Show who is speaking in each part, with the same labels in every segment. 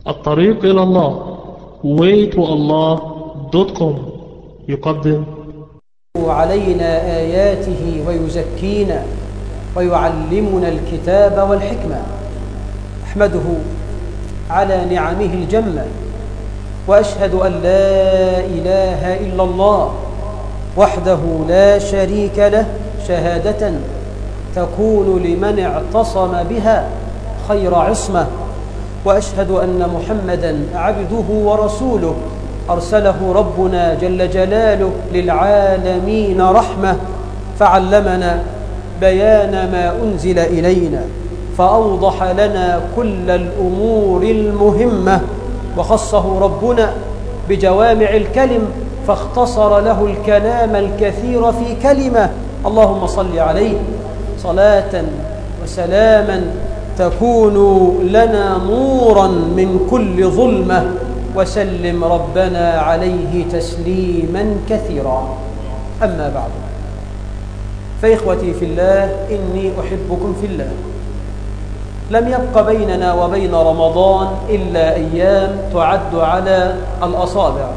Speaker 1: الطريق إلى الله waytoallah.com يقدم
Speaker 2: علينا آياته ويزكينا ويعلمنا الكتاب والحكمة أحمده على نعمه الجمة وأشهد أن لا إله إلا الله وحده لا شريك له شهادة تكون لمن اعتصم بها خير عصمة وأشهد أن محمدا عبده ورسوله أرسله ربنا جل جلاله للعالمين رحمة فعلمنا بيان ما أنزل إلينا فأوضح لنا كل الأمور المهمة وخصه ربنا بجوامع الكلم فاختصر له الكلام الكثير في كلمة اللهم صل عليه صلاة وسلاما تكون لنا نورا من كل ظلمة وسلم ربنا عليه تسليما كثيرا أما بعد فإخوتي في الله إني أحبكم في الله لم يبق بيننا وبين رمضان إلا أيام تعد على الأصابع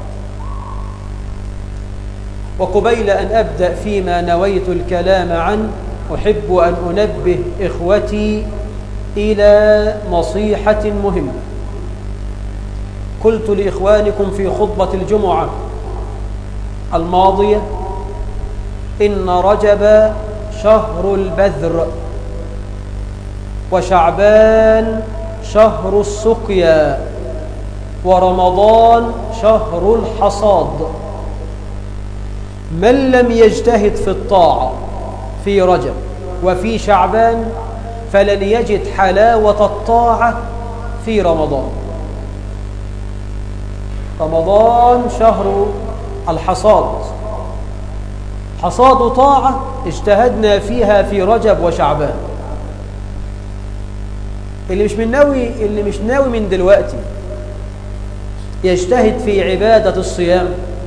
Speaker 2: وقبيل أن أبدأ فيما نويت الكلام عنه أحب أن أنبه إخوتي إلى نصيحة مهمة قلت لإخوانكم في خطبة الجمعة الماضية إن رجب شهر البذر وشعبان شهر السقيا ورمضان شهر الحصاد من لم يجتهد في الطاعة في رجب وفي شعبان فلن يجد حلاوة الطاعة في رمضان رمضان شهر الحصاد حصاد طاعة اجتهدنا فيها في رجب وشعبان اللي مش من ناوي اللي مش ناوي من دلوقتي يجتهد في عبادة الصيام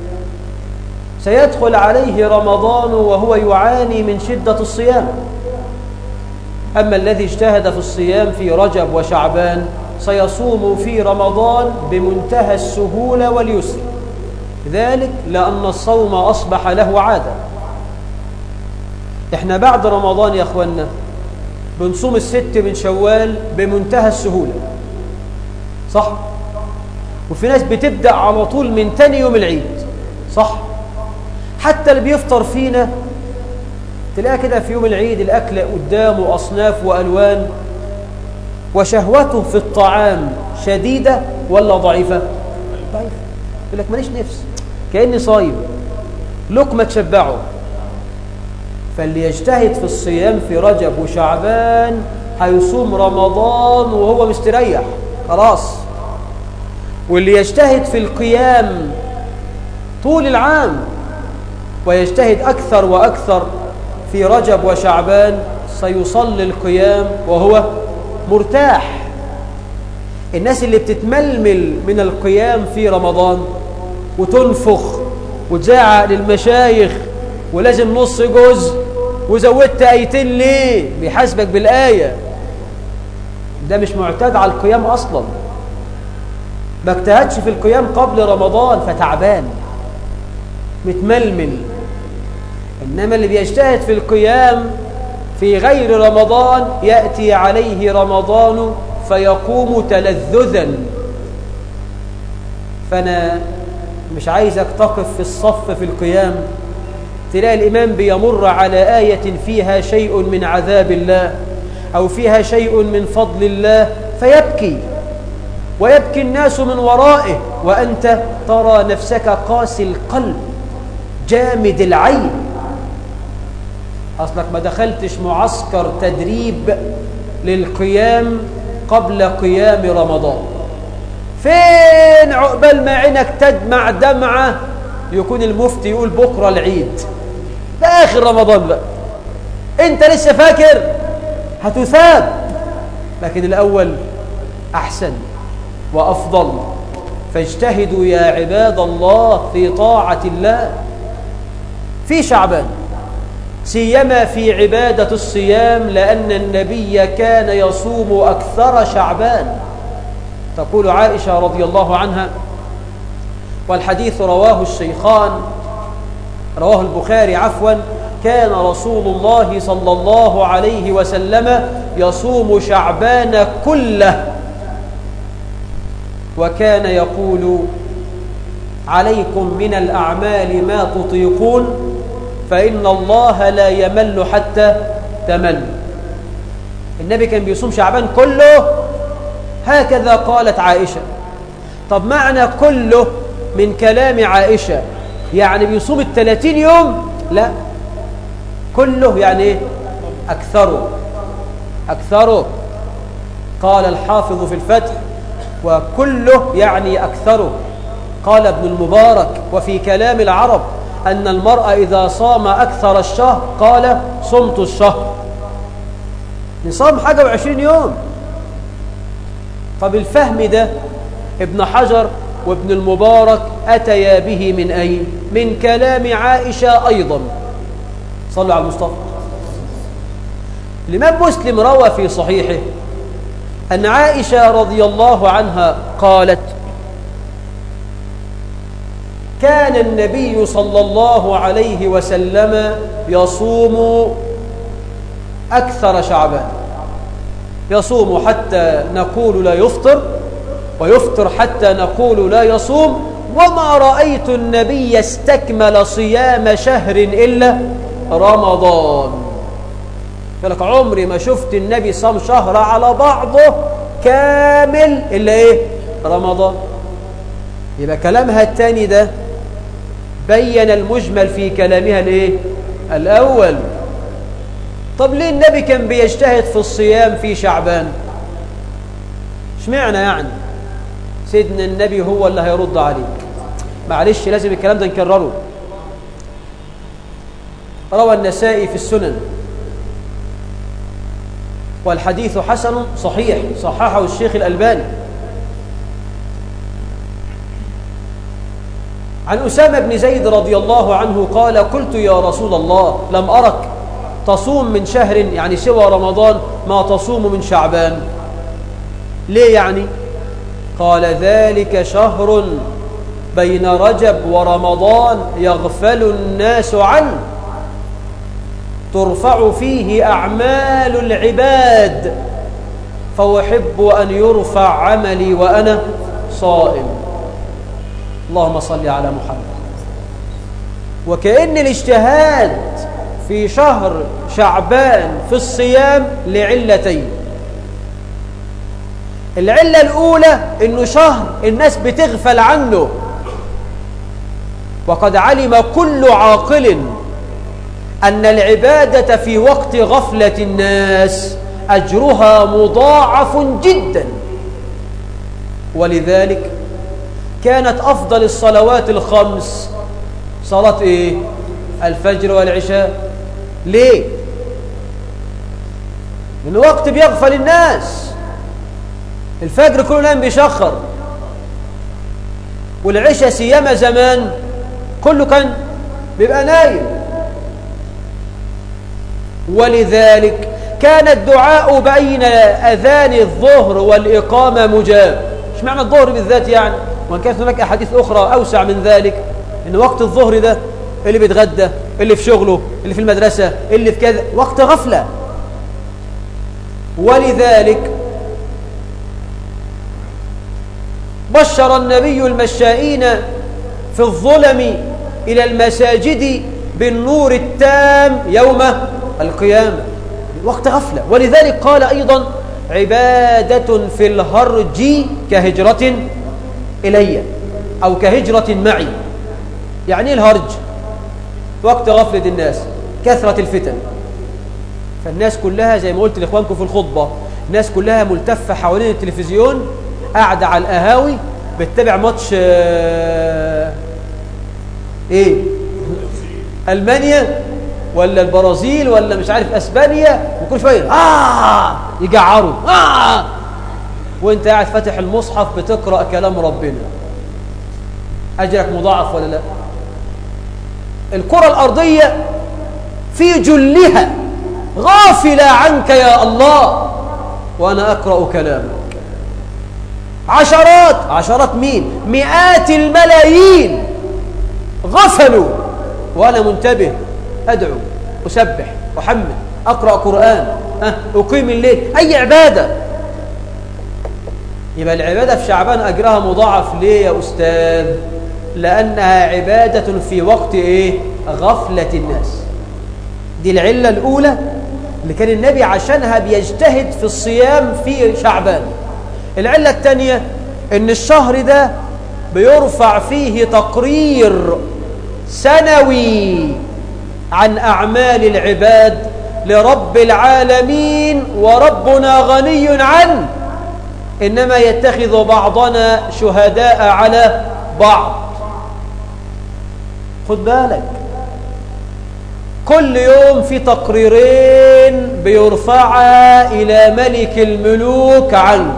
Speaker 2: سيدخل عليه رمضان وهو يعاني من شدة الصيام أما الذي اجتهد في الصيام في رجب وشعبان سيصوم في رمضان بمنتهى السهولة واليسر ذلك لأن الصوم أصبح له عادة احنا بعد رمضان يا أخوانا بنصوم الست من شوال بمنتهى السهولة صح؟ وفي ناس بتبدأ على طول من تاني يوم العيد صح؟ حتى اللي بيفطر فينا تلاقي كده في يوم العيد الأكل قدامه أصناف وألوان وشهوته في الطعام شديدة ولا ضعيفة ضعيفة يقول لك ماليش نفس كأني صايم لقمة تشبعه فاللي يجتهد في الصيام في رجب وشعبان هيصوم رمضان وهو مستريح خلاص واللي يجتهد في القيام طول العام ويجتهد أكثر وأكثر في رجب وشعبان سيصلي القيام وهو مرتاح الناس اللي بتتململ من القيام في رمضان وتنفخ وتزعق للمشايخ ولازم نص جزء وزودت ايتين ليه بيحاسبك بالآية ده مش معتاد على القيام أصلا ما اجتهدش في القيام قبل رمضان فتعبان متململ إنما اللي بيجتهد في القيام في غير رمضان يأتي عليه رمضان فيقوم تلذذا فأنا مش عايزك تقف في الصف في القيام تلاقي الإمام بيمر على آية فيها شيء من عذاب الله أو فيها شيء من فضل الله فيبكي ويبكي الناس من ورائه وأنت ترى نفسك قاسي القلب جامد العين أصلك ما دخلتش معسكر تدريب للقيام قبل قيام رمضان فين عقبال ما عينك تدمع دمعة يكون المفتي يقول بكرة العيد ده آخر رمضان بقى انت لسه فاكر هتثاب لكن الأول أحسن وأفضل فاجتهدوا يا عباد الله في طاعة الله في شعبان سيما في عبادة الصيام لأن النبي كان يصوم أكثر شعبان تقول عائشة رضي الله عنها والحديث رواه الشيخان رواه البخاري عفوا كان رسول الله صلى الله عليه وسلم يصوم شعبان كله وكان يقول عليكم من الأعمال ما تطيقون فإن الله لا يمل حتى تمل النبي كان بيصوم شعبان كله هكذا قالت عائشة طب معنى كله من كلام عائشة يعني بيصوم الثلاثين يوم لا كله يعني ايه أكثره أكثره قال الحافظ في الفتح وكله يعني أكثره قال ابن المبارك وفي كلام العرب أن المرأة إذا صام أكثر الشهر قال صمت الشهر نصام حاجة وعشرين يوم فبالفهم ده ابن حجر وابن المبارك أتيا به من أين؟ من كلام عائشة أيضا صلوا على المصطفى الإمام مسلم روى في صحيحه أن عائشة رضي الله عنها قالت كان النبي صلى الله عليه وسلم يصوم أكثر شعبان يصوم حتى نقول لا يفطر ويفطر حتى نقول لا يصوم وما رأيت النبي استكمل صيام شهر إلا رمضان لك عمري ما شفت النبي صام شهر على بعضه كامل إلا إيه رمضان يبقى كلامها الثاني ده بين المجمل في كلامها الايه الأول طب ليه النبي كان بيجتهد في الصيام في شعبان اشمعنى يعني سيدنا النبي هو اللي هيرد عليك معلش لازم الكلام ده نكرره روى النسائي في السنن والحديث حسن صحيح صححه الشيخ الألباني عن أسامة بن زيد رضي الله عنه قال قلت يا رسول الله لم أرك تصوم من شهر يعني سوى رمضان ما تصوم من شعبان ليه يعني قال ذلك شهر بين رجب ورمضان يغفل الناس عنه ترفع فيه أعمال العباد فأحب أن يرفع عملي وأنا صائم اللهم صل على محمد وكأن الاجتهاد في شهر شعبان في الصيام لعلتين العلة الأولى إنه شهر الناس بتغفل عنه وقد علم كل عاقل أن العبادة في وقت غفلة الناس أجرها مضاعف جدا ولذلك كانت أفضل الصلوات الخمس صلاة إيه؟ الفجر والعشاء ليه؟ من وقت بيغفل الناس الفجر كله نام بيشخر والعشاء سيما زمان كله كان بيبقى نايم ولذلك كان الدعاء بين أذان الظهر والإقامة مجاب مش معنى الظهر بالذات يعني وان كانت هناك أحاديث أخرى أوسع من ذلك إن وقت الظهر ده اللي بيتغدى اللي في شغله اللي في المدرسة اللي في كذا وقت غفلة ولذلك بشر النبي المشائين في الظلم إلى المساجد بالنور التام يوم القيامة وقت غفلة ولذلك قال أيضا عبادة في الهرج كهجرة إلي أو كهجرة معي يعني إيه الهرج وقت غفلة الناس كثرة الفتن فالناس كلها زي ما قلت لإخوانكم في الخطبة الناس كلها ملتفة حوالين التلفزيون قاعدة على القهاوي بتتابع ماتش آه ايه المانيا ولا البرازيل ولا مش عارف اسبانيا وكل شويه اه يجعروا اه وانت قاعد فاتح المصحف بتقرا كلام ربنا اجرك مضاعف ولا لا الكره الارضيه في جلها غافله عنك يا الله وانا اقرا كلامك عشرات عشرات مين مئات الملايين غفلوا وأنا منتبه أدعو أسبح أحمد أقرأ قرآن أه؟ أقيم الليل أي عبادة يبقى العبادة في شعبان أجرها مضاعف ليه يا أستاذ لأنها عبادة في وقت إيه غفلة الناس دي العلة الأولى اللي كان النبي عشانها بيجتهد في الصيام في شعبان العلة الثانية ان الشهر ده بيرفع فيه تقرير سنوي عن أعمال العباد لرب العالمين وربنا غني عنه إنما يتخذ بعضنا شهداء على بعض خد بالك كل يوم في تقريرين بيرفعا إلى ملك الملوك عنك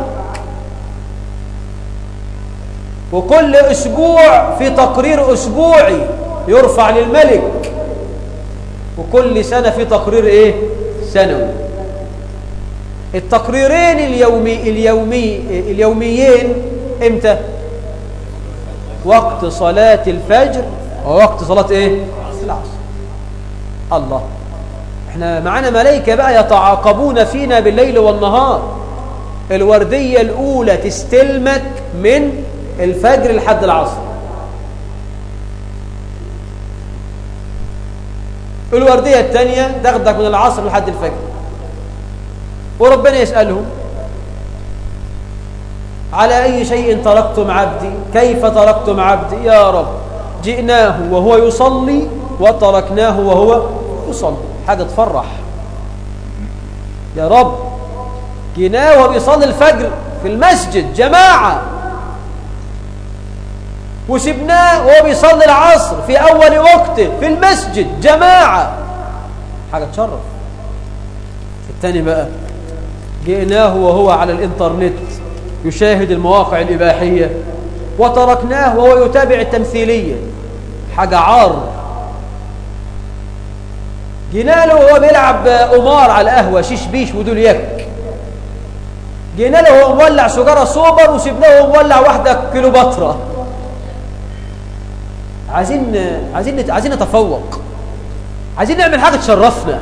Speaker 2: وكل أسبوع في تقرير أسبوعي يرفع للملك وكل سنة في تقرير إيه؟ سنوي التقريرين اليومي اليومي اليوميين امتى؟ وقت صلاة الفجر ووقت صلاة ايه؟ العصر الله احنا معانا ملائكة بقى يتعاقبون فينا بالليل والنهار الوردية الأولى تستلمك من الفجر لحد العصر الوردية الثانية تاخدك من العصر لحد الفجر وربنا يسألهم على أي شيء تركتم عبدي كيف تركتم عبدي يا رب جئناه وهو يصلي وتركناه وهو يصلي حاجة تفرح يا رب جئناه وهو بيصلي الفجر في المسجد جماعة وسبناه وهو بيصلي العصر في أول وقته في المسجد جماعة حاجة تشرف الثاني بقى جئناه وهو على الإنترنت يشاهد المواقع الإباحية وتركناه وهو يتابع التمثيلية حاجة عار جينا له وهو بيلعب قمار على القهوة شيش بيش ودول يك جينا له وهو مولع سجارة سوبر وسيبناه وهو مولع واحدة كيلوباترا عايزين عايزين عايزين نتفوق عايزين نعمل حاجة تشرفنا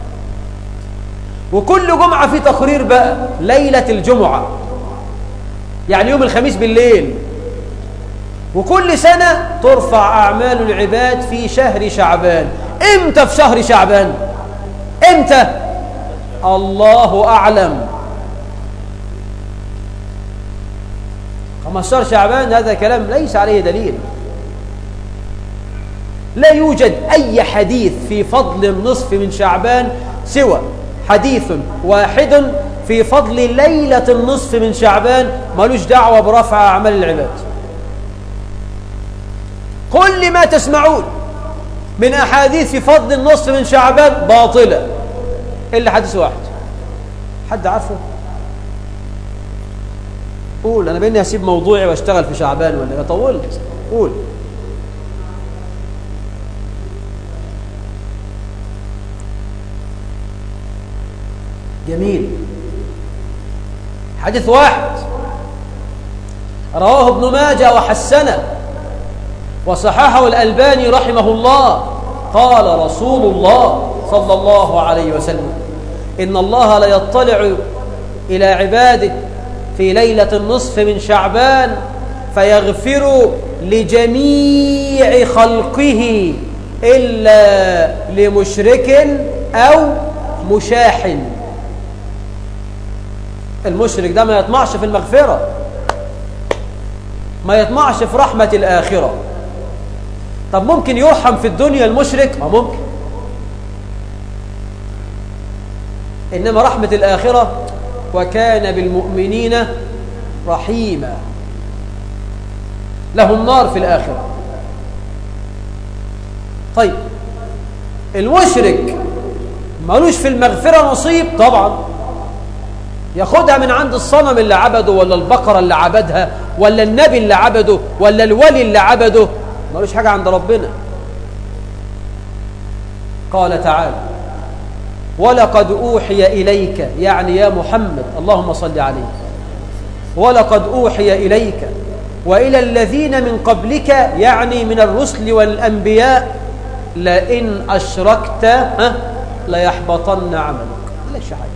Speaker 2: وكل جمعة في تقرير بقى ليلة الجمعة يعني يوم الخميس بالليل وكل سنة ترفع أعمال العباد في شهر شعبان امتى في شهر شعبان امتى الله أعلم 15 شعبان هذا كلام ليس عليه دليل لا يوجد أي حديث في فضل النصف من شعبان سوى حديث واحد في فضل ليلة النصف من شعبان ملوش دعوة برفع أعمال العباد كل ما تسمعون من أحاديث في فضل النصف من شعبان باطلة إلا حديث واحد حد عارفه قول أنا بإني هسيب موضوعي واشتغل في شعبان ولا طولت قول جميل حديث واحد رواه ابن ماجه وحسنه وصححه الألباني رحمه الله قال رسول الله صلى الله عليه وسلم إن الله لا يطلع إلى عباده في ليلة النصف من شعبان فيغفر لجميع خلقه إلا لمشرك أو مشاحن المشرك ده ما يطمعش في المغفرة ما يطمعش في رحمة الآخرة طب ممكن يرحم في الدنيا المشرك اه ممكن إنما رحمة الآخرة وكان بالمؤمنين رحيما لهم نار في الآخرة طيب المشرك مالوش في المغفرة نصيب طبعا ياخدها من عند الصنم اللي عبده ولا البقرة اللي عبدها ولا النبي اللي عبده ولا الولي اللي عبده ملوش حاجة عند ربنا قال تعالى ولقد أوحي إليك يعني يا محمد اللهم صل عليه ولقد أوحي إليك وإلى الذين من قبلك يعني من الرسل والأنبياء لئن أشركت ها ليحبطن عملك ليش حاجة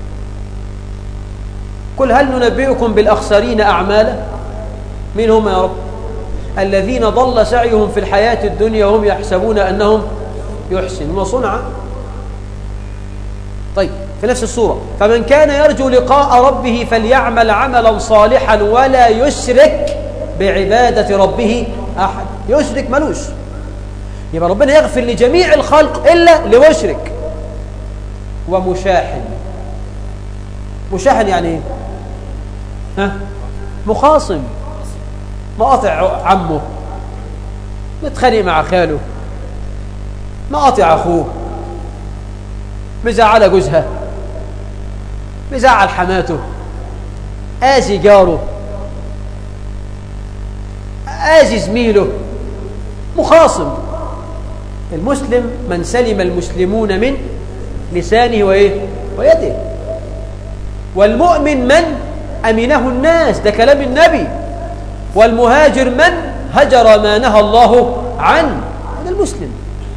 Speaker 2: قل هل ننبئكم بالأخسرين أعمالا مين هم يا رب الذين ضل سعيهم في الحياة الدنيا وهم يحسبون أنهم يحسنون صنعا طيب في نفس الصورة فمن كان يرجو لقاء ربه فليعمل عملا صالحا ولا يشرك بعبادة ربه أحد يشرك ملوش يبقى ربنا يغفر لجميع الخلق إلا لمشرك ومشاحن مشاحن يعني ايه ها مخاصم مقاطع عمه متخانق مع خاله مقاطع اخوه مزعله جوزها مزعل حماته آذي جاره آذي زميله مخاصم المسلم من سلم المسلمون من لسانه وإيه ويده والمؤمن من أمنه الناس ده كلام النبي والمهاجر من هجر ما نهى الله عنه هذا المسلم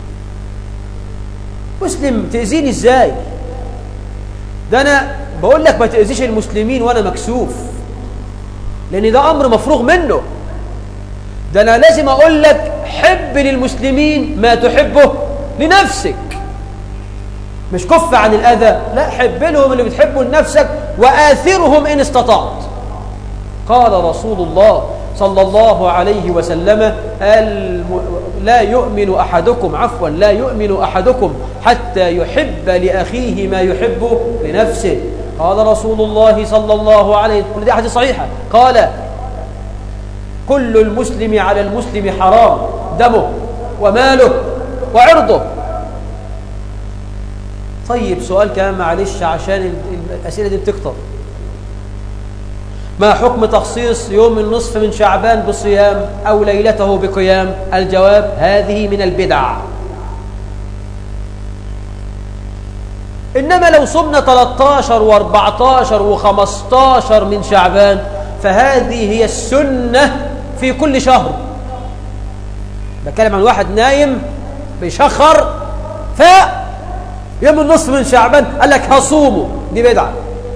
Speaker 2: مسلم تأذيني ازاي ده أنا بقول لك ما تأذيش المسلمين وأنا مكسوف لأن ده أمر مفروغ منه ده أنا لازم أقول لك حب للمسلمين ما تحبه لنفسك مش كف عن الأذى لا حب لهم اللي بتحبه لنفسك وآثرهم إن استطعت قال رسول الله صلى الله عليه وسلم الم... لا يؤمن أحدكم عفوا لا يؤمن أحدكم حتى يحب لأخيه ما يحب لنفسه قال رسول الله صلى الله عليه وسلم دي حديث صحيحة قال كل المسلم على المسلم حرام دمه وماله وعرضه طيب سؤال كمان معلش عشان الأسئلة دي بتكتر ما حكم تخصيص يوم النصف من شعبان بصيام أو ليلته بقيام الجواب هذه من البدع إنما لو صمنا 13 و14 و15 من شعبان فهذه هي السنة في كل شهر بتكلم عن واحد نايم بيشخر ف يوم النصف من شعبان قال لك هصومه دي بدعة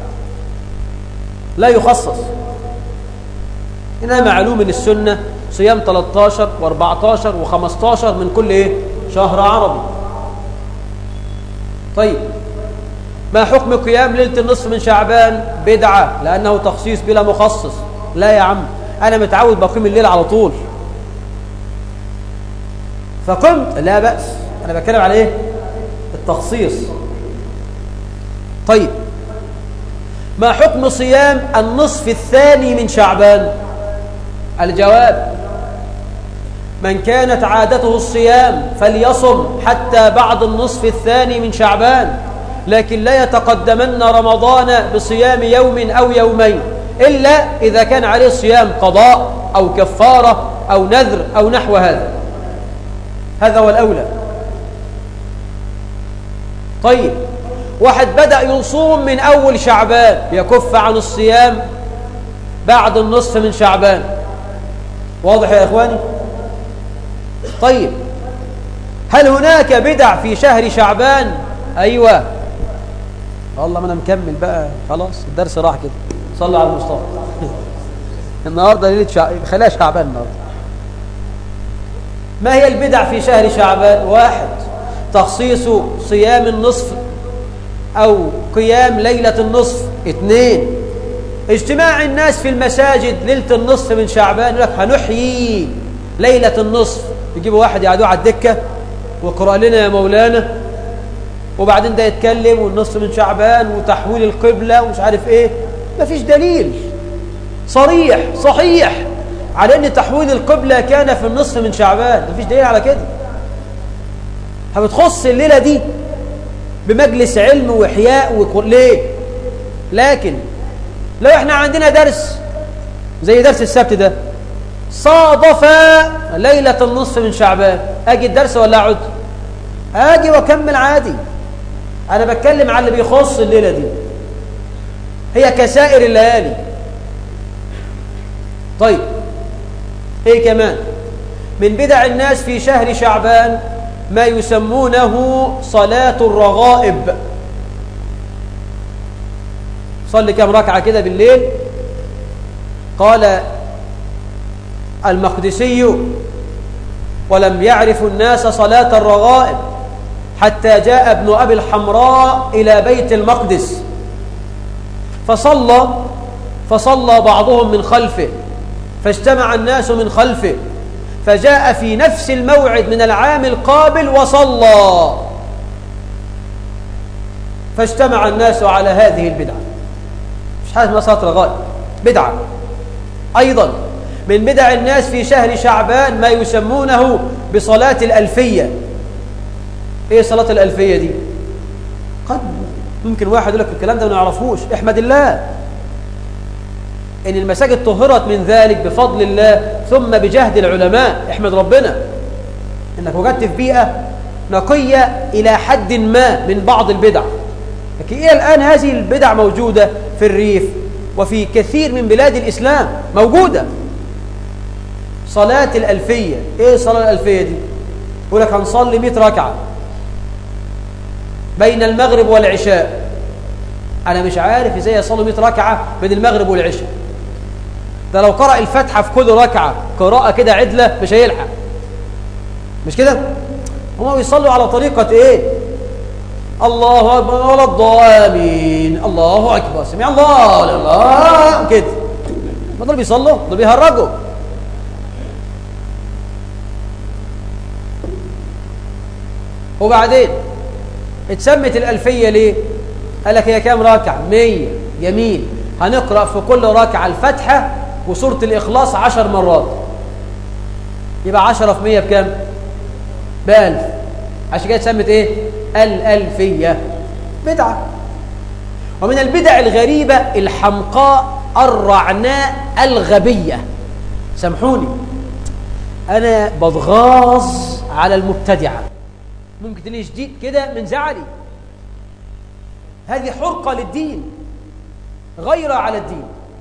Speaker 2: لا يخصص إنها معلوم من السنة صيام 13 و14 و15 من كل إيه؟ شهر عربي طيب ما حكم قيام ليلة النصف من شعبان بدعة لأنه تخصيص بلا مخصص لا يا عم أنا متعود بقيم الليل على طول فقمت لا بأس أنا بتكلم على إيه التخصيص طيب ما حكم صيام النصف الثاني من شعبان الجواب من كانت عادته الصيام فليصم حتى بعد النصف الثاني من شعبان لكن لا يتقدمن رمضان بصيام يوم أو يومين إلا إذا كان عليه صيام قضاء أو كفارة أو نذر أو نحو هذا هذا هو الأولى طيب واحد بدأ يصوم من أول شعبان يكف عن الصيام بعد النصف من شعبان واضح يا إخواني طيب هل هناك بدع في شهر شعبان أيوة والله ما أنا مكمل بقى خلاص الدرس راح كده صلوا على المصطفى النهاردة ليلة شعبان خليها شعبان النهاردة ما هي البدع في شهر شعبان واحد تخصيص صيام النصف أو قيام ليلة النصف اثنين اجتماع الناس في المساجد ليلة النصف من شعبان يقول لك هنحيي ليلة النصف يجيبوا واحد يقعدوه على الدكة وقرأ لنا يا مولانا وبعدين ده يتكلم والنصف من شعبان وتحويل القبلة ومش عارف ايه مفيش دليل صريح صحيح على ان تحويل القبلة كان في النصف من شعبان مفيش دليل على كده فبتخص الليلة دي بمجلس علم وإحياء وكل ليه لكن لو احنا عندنا درس زي درس السبت ده صادف ليلة النصف من شعبان اجي الدرس ولا اقعد اجي واكمل عادي انا بتكلم على اللي بيخص الليلة دي هي كسائر الليالي طيب ايه كمان من بدع الناس في شهر شعبان ما يسمونه صلاة الرغائب صلي كم ركعة كده بالليل قال المقدسي ولم يعرف الناس صلاة الرغائب حتى جاء ابن أبي الحمراء إلى بيت المقدس فصلى فصلى بعضهم من خلفه فاجتمع الناس من خلفه فجاء في نفس الموعد من العام القابل وصلى فاجتمع الناس على هذه البدعة مش حاجة اسمها صلاة رغائب بدعة أيضا من بدع الناس في شهر شعبان ما يسمونه بصلاة الألفية إيه صلاة الألفية دي؟ قد ممكن واحد يقول لك الكلام ده ما نعرفوش احمد الله إن المساجد طهرت من ذلك بفضل الله ثم بجهد العلماء احمد ربنا إنك وجدت في بيئة نقية إلى حد ما من بعض البدع لكن إيه الآن هذه البدع موجودة في الريف وفي كثير من بلاد الإسلام موجودة صلاة الألفية إيه صلاة الألفية دي يقول لك هنصلي 100 ركعة بين المغرب والعشاء أنا مش عارف إزاي يصلوا 100 ركعة بين المغرب والعشاء ده لو قرأ الفاتحة في كل ركعة قراءة كده عدلة مش هيلحق مش كده هما بيصلوا على طريقة إيه الله أكبر ولا الضالين الله أكبر سمع الله الله كده ما دول بيصلوا دول بيهرجوا وبعدين اتسمت الألفية ليه قال لك هي كام ركعة مية جميل هنقرأ في كل ركعة الفتحة وسورة الإخلاص عشر مرات يبقى عشرة في مية بكام بألف عشان كده اتسمت ايه الألفية بدعة ومن البدع الغريبة الحمقاء الرعناء الغبية سامحوني أنا بتغاظ على المبتدعة ممكن تلاقي شديد كده من زعلي هذه حرقة للدين غير على الدين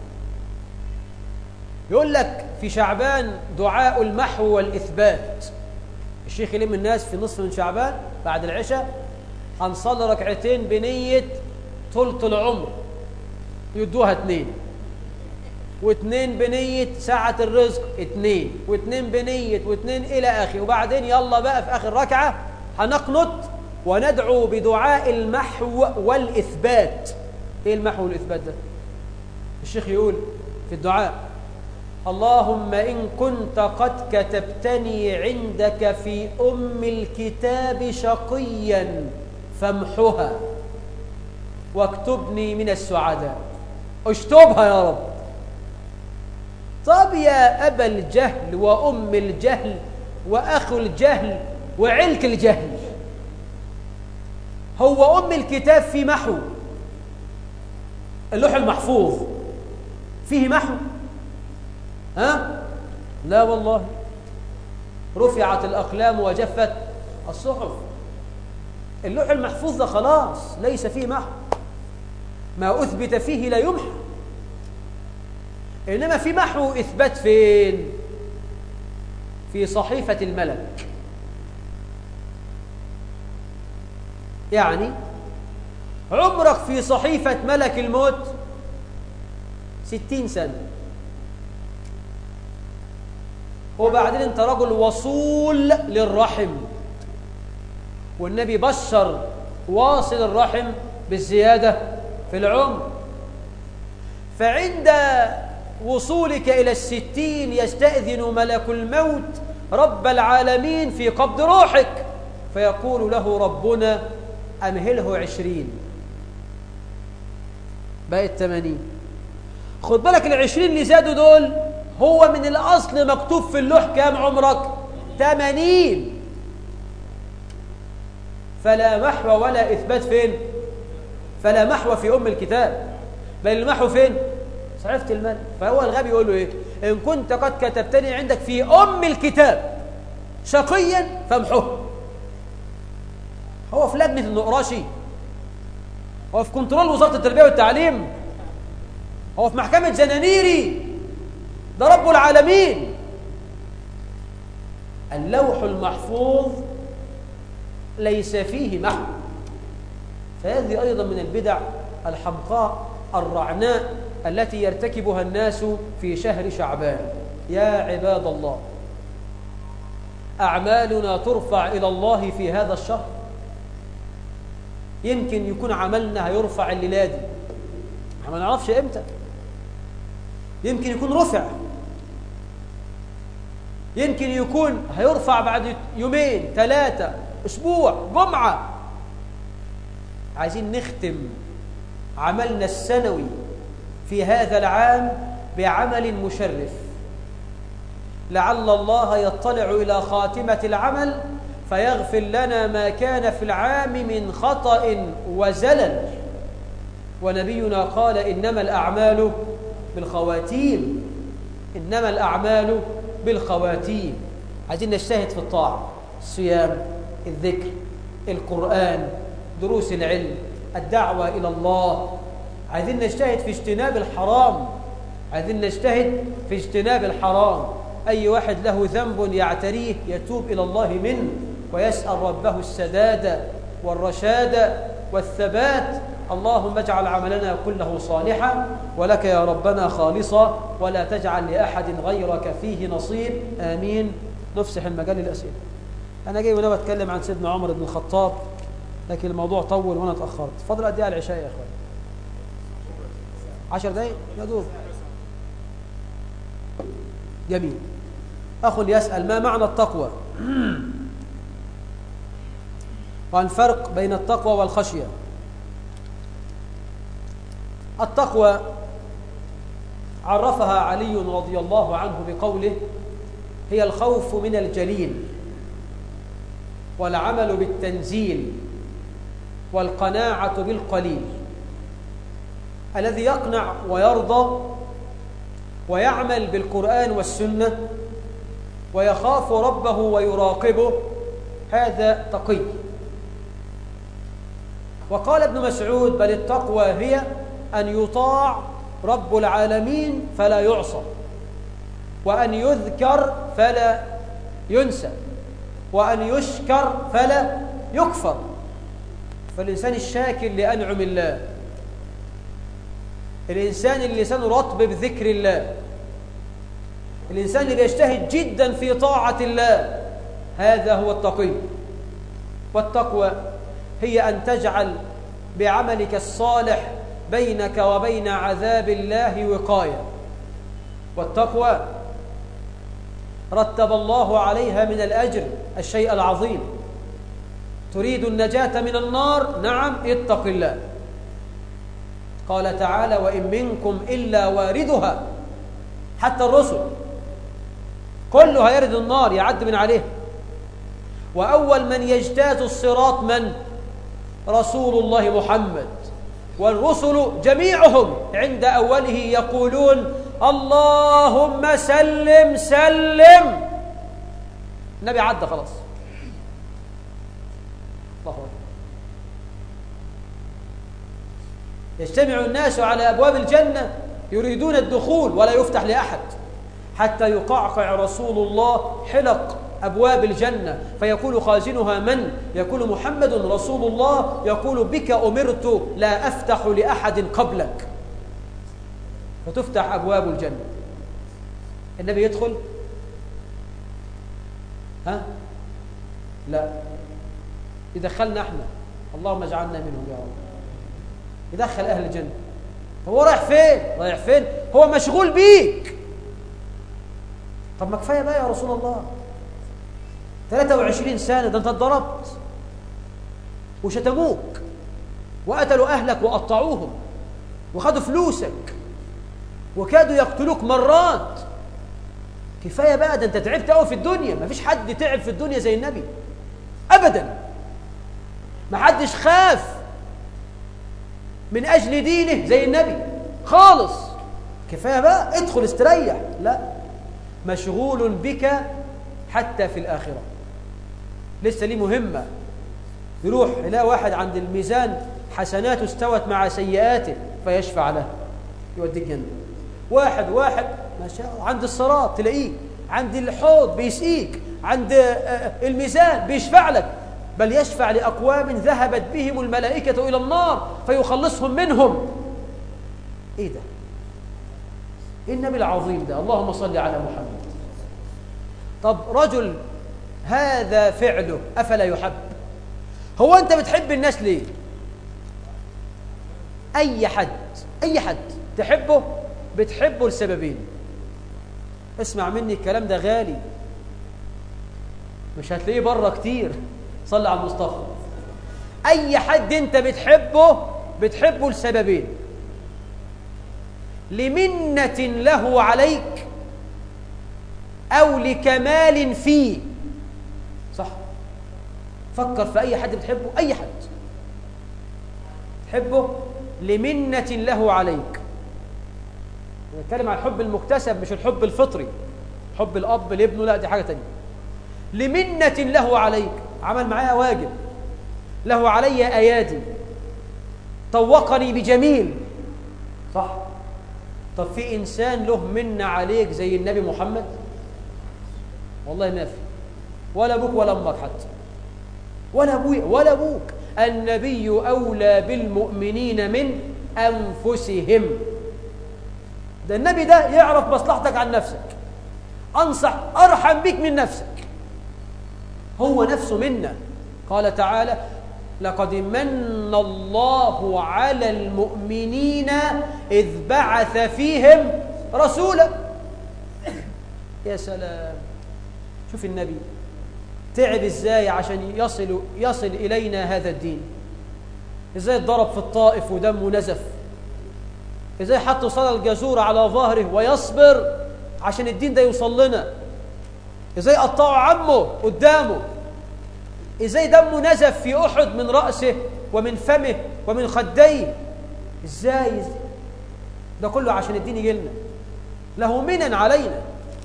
Speaker 2: يقول لك في شعبان دعاء المحو والإثبات الشيخ يلم الناس في نصف من شعبان بعد العشاء هنصلي ركعتين بنية طولة العمر يدوها اتنين واتنين بنية ساعة الرزق اتنين واتنين بنية واتنين إلى آخر وبعدين يلا بقى في آخر ركعة هنقنط وندعو بدعاء المحو والإثبات إيه المحو والإثبات ده الشيخ يقول في الدعاء اللهم إن كنت قد كتبتني عندك في أم الكتاب شقيا فامحها واكتبني من السعداء اشتبها يا رب طب يا أبا الجهل وأم الجهل وأخو الجهل وعلك الجهل هو أم الكتاب في محو اللوح المحفوظ فيه محو ها لا والله رفعت الأقلام وجفت الصحف اللوح المحفوظ ده خلاص ليس فيه محو ما أثبت فيه لا يمحى إنما في محو إثبات فين في صحيفة الملك يعني عمرك في صحيفة ملك الموت ستين سنة وبعدين انت رجل وصول للرحم والنبي بشر واصل الرحم بالزيادة في العمر فعند وصولك إلى الستين يستأذن ملك الموت رب العالمين في قبض روحك فيقول له ربنا أمهله عشرين بقت ثمانين خد بالك العشرين اللي زادوا دول هو من الأصل مكتوب في اللوح كام عمرك ثمانين فلا محو ولا إثبات فين فلا محو في أم الكتاب بل المحو فين صحيفة الملك فهو الغبي يقول له إيه إن كنت قد كتبتني عندك في أم الكتاب شقيا فامحوه هو في لجنة النقراشي هو في كنترول وزارة التربية والتعليم هو في محكمة زنانيري ده ده رب العالمين اللوح المحفوظ ليس فيه محو فهذه أيضا من البدع الحمقاء الرعناء التي يرتكبها الناس في شهر شعبان يا عباد الله أعمالنا ترفع إلى الله في هذا الشهر يمكن يكون عملنا هيرفع الليلة دي ما نعرفش إمتى يمكن يكون رفع يمكن يكون هيرفع بعد يومين ثلاثة أسبوع جمعة عايزين نختم عملنا السنوي في هذا العام بعمل مشرف لعل الله يطلع إلى خاتمة العمل فيغفر لنا ما كان في العام من خطأ وزلل ونبينا قال إنما الأعمال بالخواتيم إنما الأعمال بالخواتيم عايزين نجتهد في الطاعة الصيام الذكر القرآن دروس العلم الدعوة إلى الله عايزين نجتهد في اجتناب الحرام عايزين نجتهد في اجتناب الحرام أي واحد له ذنب يعتريه يتوب إلى الله منه ويسأل ربه السداد والرشاد والثبات اللهم اجعل عملنا كله صالحا ولك يا ربنا خالصا ولا تجعل لأحد غيرك فيه نصيب آمين نفسح المجال للأسئلة أنا جاي وأنا بتكلم عن سيدنا عمر بن الخطاب لكن الموضوع طول وأنا اتأخرت فضل قد إيه على العشاء يا إخوان عشر دقايق يا دوب جميل أخ يسأل ما معنى التقوى والفرق بين التقوى والخشية التقوى عرفها علي رضي الله عنه بقوله هي الخوف من الجليل والعمل بالتنزيل والقناعة بالقليل الذي يقنع ويرضى ويعمل بالقرآن والسنة ويخاف ربه ويراقبه هذا تقي وقال ابن مسعود بل التقوى هي أن يطاع رب العالمين فلا يعصى وأن يذكر فلا ينسى وأن يشكر فلا يكفر فالإنسان الشاكر لأنعم الله الإنسان اللي لسانه رطب بذكر الله الإنسان اللي بيجتهد جدا في طاعة الله هذا هو التقي والتقوى هي أن تجعل بعملك الصالح بينك وبين عذاب الله وقاية والتقوى رتب الله عليها من الأجر الشيء العظيم تريد النجاة من النار نعم اتق الله قال تعالى وإن منكم إلا واردها حتى الرسل كله هيرد النار يعد من عليه وأول من يجتاز الصراط من؟ رسول الله محمد والرسل جميعهم عند أوله يقولون اللهم سلم سلم النبي عدى خلاص الله أكبر يجتمع الناس على أبواب الجنة يريدون الدخول ولا يفتح لأحد حتى يقعقع رسول الله حلق أبواب الجنة فيقول خازنها من؟ يقول محمد رسول الله يقول بك أمرت لا أفتح لأحد قبلك فتفتح أبواب الجنة النبي يدخل ها؟ لا يدخلنا احنا اللهم اجعلنا منهم يا رب يدخل أهل الجنة هو رايح فين؟ رايح فين؟ هو مشغول بيك طب ما كفاية بقى يا رسول الله 23 سنة ده انت اتضربت وشتموك وقتلوا أهلك وقطعوهم وخدوا فلوسك وكادوا يقتلوك مرات كفاية بقى ده انت تعبت قوي في الدنيا ما فيش حد تعب في الدنيا زي النبي أبدا ما حدش خاف من أجل دينه زي النبي خالص كفاية بقى ادخل استريح لا مشغول بك حتى في الآخرة لسه ليه مهمة يروح يلاقي واحد عند الميزان حسناته استوت مع سيئاته فيشفع له يوديك جنة واحد واحد ما شاء الله عند الصراط تلاقيه عند الحوض بيسقيك عند آه، الميزان بيشفع لك بل يشفع لأقوام ذهبت بهم الملائكة إلى النار فيخلصهم منهم إيه ده إيه النبي العظيم ده اللهم صل على محمد طب رجل هذا فعله أفلا يحب هو أنت بتحب الناس ليه أي حد أي حد تحبه بتحبه لسببين اسمع مني الكلام ده غالي مش هتلاقيه بره كتير صلي على المصطفى أي حد أنت بتحبه بتحبه لسببين لمنة له عليك أو لكمال فيه صح فكر في أي حد بتحبه أي حد تحبه لمنة له عليك نتكلم عن الحب المكتسب مش الحب الفطري حب الأب لابنه لا دي حاجة تانية لمنة له عليك عمل معايا واجب له علي أيادي طوقني بجميل صح طب في إنسان له منة عليك زي النبي محمد والله ما في ولا أبوك ولا أمك حتى ولا أبوي ولا أبوك النبي أولى بالمؤمنين من أنفسهم ده النبي ده يعرف مصلحتك عن نفسك أنصح أرحم بك من نفسك هو نفسه منا قال تعالى لقد من الله على المؤمنين إذ بعث فيهم رسولا يا سلام شوف النبي تعب ازاي عشان يصل يصل الينا هذا الدين ازاي اتضرب في الطائف ودمه نزف ازاي حط صلى الجزور على ظهره ويصبر عشان الدين ده يوصل لنا ازاي قطعوا عمه قدامه ازاي دمه نزف في احد من راسه ومن فمه ومن خديه ازاي ده كله عشان الدين يجي لنا له منن علينا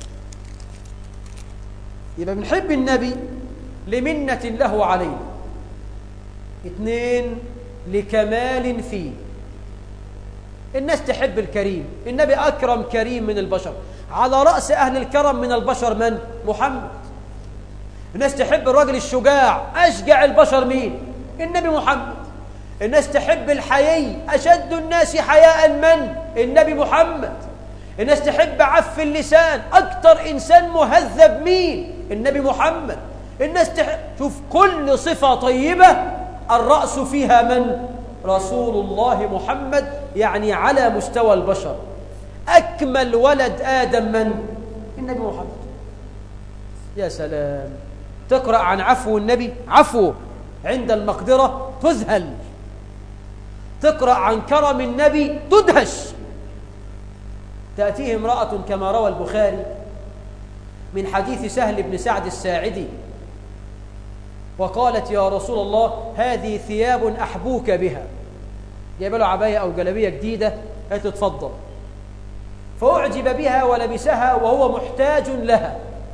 Speaker 2: يبقى بنحب النبي لمنة له علينا اثنين لكمال فيه الناس تحب الكريم النبي أكرم كريم من البشر على رأس أهل الكرم من البشر من؟ محمد الناس تحب الرجل الشجاع أشجع البشر مين؟ النبي محمد الناس تحب الحيي أشد الناس حياء من؟ النبي محمد الناس تحب عف اللسان أكثر إنسان مهذب مين؟ النبي محمد الناس تحب شوف كل صفة طيبة الرأس فيها من؟ رسول الله محمد يعني على مستوى البشر أكمل ولد آدم من؟ النبي محمد يا سلام تقرأ عن عفو النبي عفو عند المقدرة تذهل تقرأ عن كرم النبي تدهش تأتيه امرأة كما روى البخاري من حديث سهل بن سعد الساعدي وقالت يا رسول الله هذه ثياب أحبوك بها جايبه له عباية أو جلبية جديدة قالت اتفضل فأعجب بها ولبسها وهو محتاج لها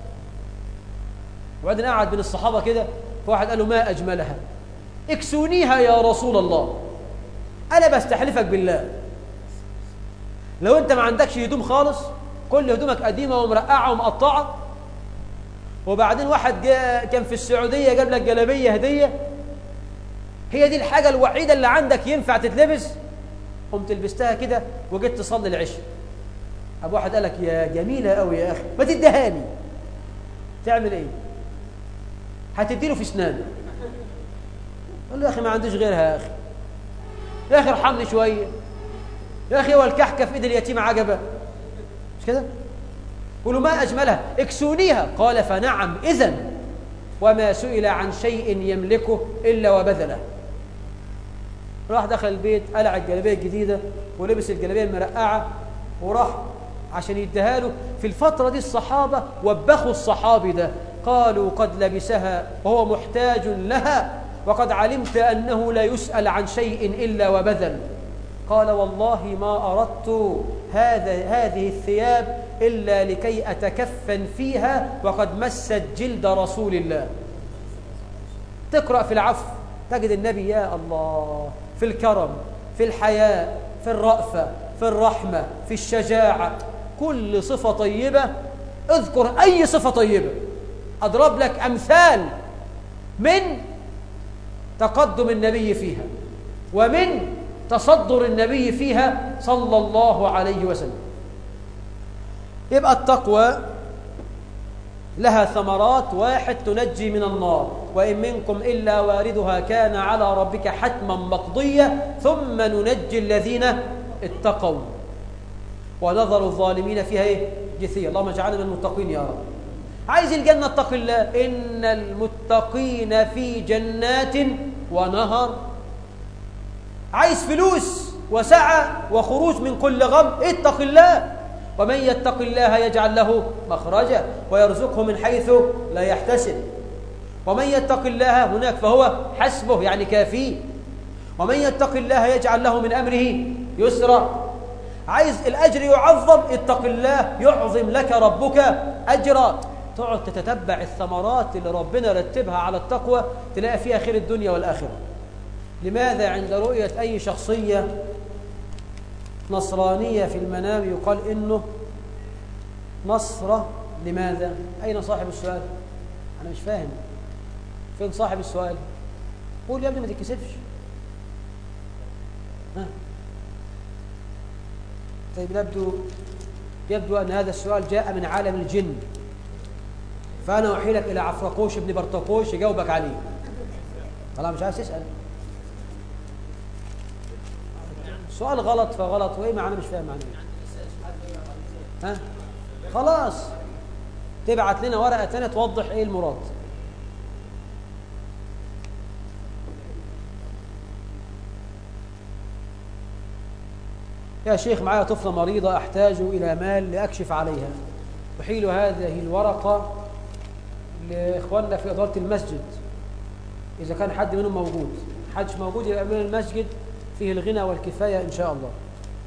Speaker 2: وبعدين قعد بين الصحابة كده فواحد قال له ما أجملها اكسونيها يا رسول الله أنا بستحلفك بالله لو أنت ما عندكش هدوم خالص كل هدومك قديمة ومرقعة ومقطعة وبعدين واحد جا كان في السعودية جاب لك جلابية هدية هي دي الحاجة الوحيدة اللي عندك ينفع تتلبس قمت لبستها كده وجيت تصلي العشاء أبو واحد قال لك يا جميلة قوي يا أخي ما تدهاني تعمل إيه هتديله في اسنانه قال له يا أخي ما عنديش غيرها يا أخي يا أخي ارحمني شوية يا أخي هو الكحكة في إيد اليتيم عجبة مش كده قولوا ما أجملها اكسونيها قال فنعم إذن وما سئل عن شيء يملكه إلا وبذله راح دخل البيت قلع الجلابية الجديدة ولبس الجلابية المرقعة وراح عشان يديها له في الفترة دي الصحابة وبخوا الصحابي ده قالوا قد لبسها وهو محتاج لها وقد علمت أنه لا يسأل عن شيء إلا وبذل قال والله ما أردت هذا هذه الثياب إلا لكي أتكفن فيها وقد مست جلد رسول الله تقرأ في العفو تجد النبي يا الله في الكرم في الحياء في الرأفة في الرحمة في الشجاعة كل صفة طيبة اذكر أي صفة طيبة أضرب لك أمثال من تقدم النبي فيها ومن تصدر النبي فيها صلى الله عليه وسلم يبقى التقوى لها ثمرات واحد تنجي من النار وإن منكم إلا واردها كان على ربك حتما مقضية ثم ننجي الذين اتقوا ونظر الظالمين فيها إيه؟ جثية اللهم اجعلنا من المتقين يا رب عايز الجنة اتق الله إن المتقين في جنات ونهر عايز فلوس وسعة وخروج من كل غم اتق الله ومن يتق الله يجعل له مخرجا ويرزقه من حيث لا يحتسب ومن يتق الله هناك فهو حسبه يعني كافيه ومن يتق الله يجعل له من أمره يسرا عايز الأجر يعظم اتق الله يعظم لك ربك أجرا تقعد تتتبع الثمرات اللي ربنا رتبها على التقوى تلاقي فيها خير الدنيا والآخرة لماذا عند رؤية أي شخصية نصرانية في المنام يقال إنه نصرة لماذا؟ أين صاحب السؤال؟ أنا مش فاهم فين صاحب السؤال؟ قول يا ابني ما تتكسفش ها طيب يبدو يبدو أن هذا السؤال جاء من عالم الجن فأنا أحيلك إلى عفرقوش ابن برتقوش يجاوبك عليه طالما مش عايز تسأل سؤال غلط فغلط وايه معنى مش فاهم معنى ها خلاص تبعت لنا ورقه ثانيه توضح ايه المراد يا شيخ معايا طفله مريضه احتاج الى مال لاكشف عليها احيل هذه الورقه لاخواننا في اداره المسجد اذا كان حد منهم موجود حدش موجود يبقى من المسجد فيه الغنى والكفاية إن شاء الله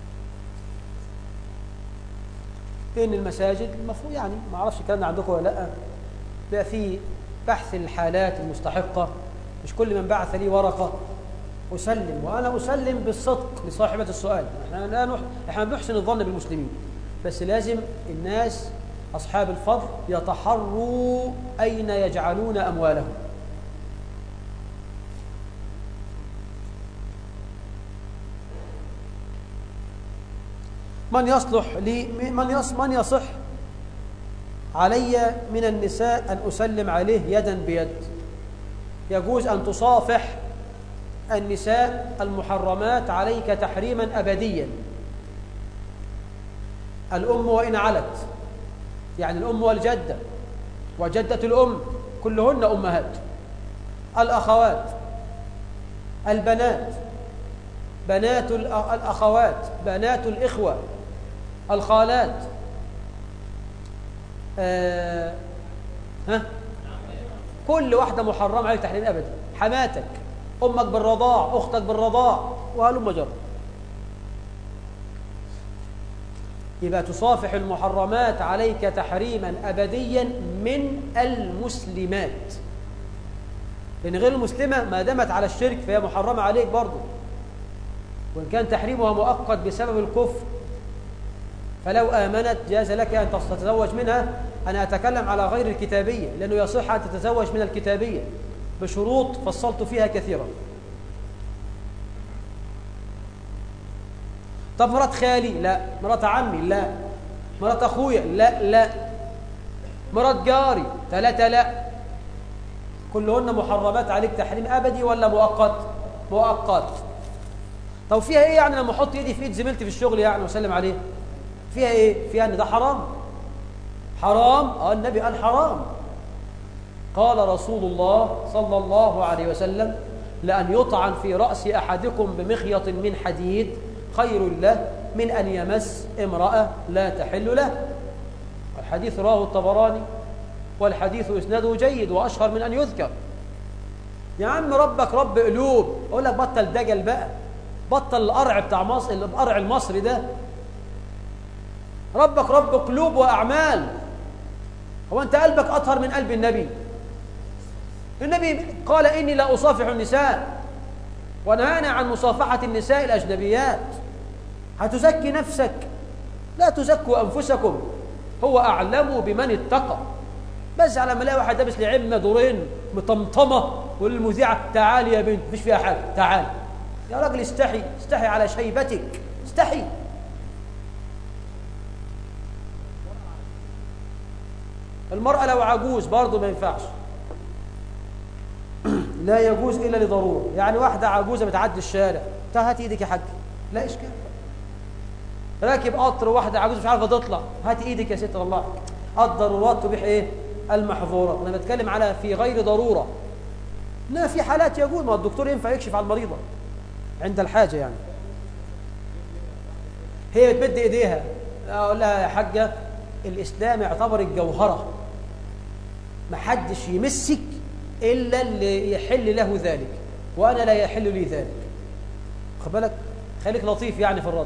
Speaker 2: إن المساجد المفروض يعني ما أعرفش الكلام عندكم ولا لأ بقى فيه بحث الحالات المستحقة مش كل من بعث لي ورقة أسلم وأنا أسلم بالصدق لصاحبة السؤال احنا لا نح... احنا بنحسن الظن بالمسلمين بس لازم الناس أصحاب الفضل يتحروا أين يجعلون أموالهم من يصلح لي من يص من يصح علي من النساء أن أسلم عليه يدا بيد يجوز أن تصافح النساء المحرمات عليك تحريما أبديا الأم وإن علت يعني الأم والجدة وجدة الأم كلهن أمهات الأخوات البنات بنات الأخوات بنات الإخوة الخالات آه ها كل واحدة محرمة عليك تحريم أبدا حماتك أمك بالرضاع أختك بالرضاع وهلم جر يبقى تصافح المحرمات عليك تحريما أبديا من المسلمات لأن غير المسلمة ما دامت على الشرك فهي محرمة عليك برضه وإن كان تحريمها مؤقت بسبب الكفر فلو آمنت جاز لك أن تتزوج منها أنا أتكلم على غير الكتابية لأنه يصح أن تتزوج من الكتابية بشروط فصلت فيها كثيرا طب مرات خالي لا مرات عمي لا مرات أخويا لا لا مرات جاري ثلاثة لا كلهن محرمات عليك تحريم أبدي ولا مؤقت مؤقت طب فيها ايه يعني لما احط ايدي في ايد زميلتي في الشغل يعني واسلم عليه فيها ايه فيها ان ده حرام حرام اه النبي قال حرام قال رسول الله صلى الله عليه وسلم لأن يطعن في رأس أحدكم بمخيط من حديد خير له من أن يمس امرأة لا تحل له الحديث رواه الطبراني والحديث إسناده جيد وأشهر من أن يذكر يا عم ربك رب قلوب أقول لك بطل دجل بقى بطل القرع بتاع مصر القرع المصري ده ربك رب قلوب وأعمال هو أنت قلبك أطهر من قلب النبي النبي قال إني لا أصافح النساء ونهانا عن مصافحة النساء الأجنبيات هتزكي نفسك لا تزكوا أنفسكم هو أعلم بمن اتقى بس على ما الاقي واحد لابس لي عمه دورين مطمطمه والمذيعه تعالي يا بنت مفيش فيها حاجه تعال يا راجل استحي استحي على شيبتك استحي المرأة لو عجوز برضه ما ينفعش لا يجوز إلا لضرورة يعني واحدة عجوزة بتعدي الشارع هات ايدك يا حاج لا إشكال راكب قطر واحدة عجوزة مش عارفة تطلع هات ايدك يا ست الله الضرورات تبيح ايه المحظورات انا بتكلم على في غير ضرورة لا في حالات يجوز ما الدكتور ينفع يكشف على المريضة عند الحاجة يعني هي بتمد ايديها اقول لها يا حاجة الاسلام يعتبر الجوهرة ما حدش يمسك الا اللي يحل له ذلك وانا لا يحل لي ذلك خد بالك خليك لطيف يعني في الرد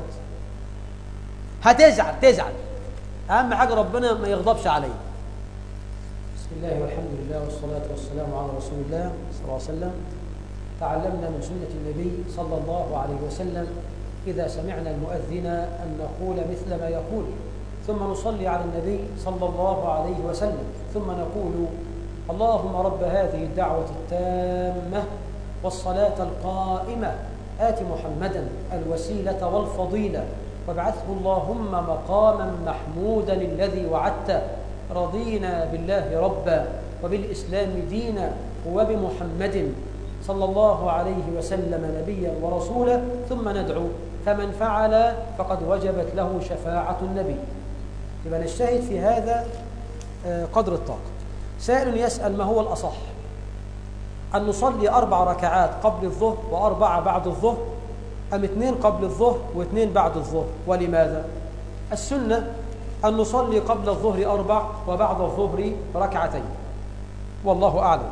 Speaker 2: هتزعل تزعل اهم حاجه ربنا ما يغضبش عليه بسم الله والحمد لله والصلاه والسلام على رسول الله صلى الله عليه وسلم تعلمنا من سنه النبي صلى الله عليه وسلم اذا سمعنا المؤذن ان نقول مثل ما يقول ثم نصلي على النبي صلى الله عليه وسلم ثم نقول اللهم رب هذه الدعوه التامه والصلاه القائمه آت محمدا الوسيلة والفضيلة وابعثه اللهم مقاما محمودا الذي وعدت رضينا بالله ربا وبالإسلام دينا وبمحمد صلى الله عليه وسلم نبيا ورسولا ثم ندعو فمن فعل فقد وجبت له شفاعة النبي يبقى نجتهد في هذا قدر الطاقة سائل يسأل ما هو الأصح أن نصلي أربع ركعات قبل الظهر وأربعة بعد الظهر أم اثنين قبل الظهر واثنين بعد الظهر ولماذا؟ السنة أن نصلي قبل الظهر أربع وبعد الظهر ركعتين والله أعلم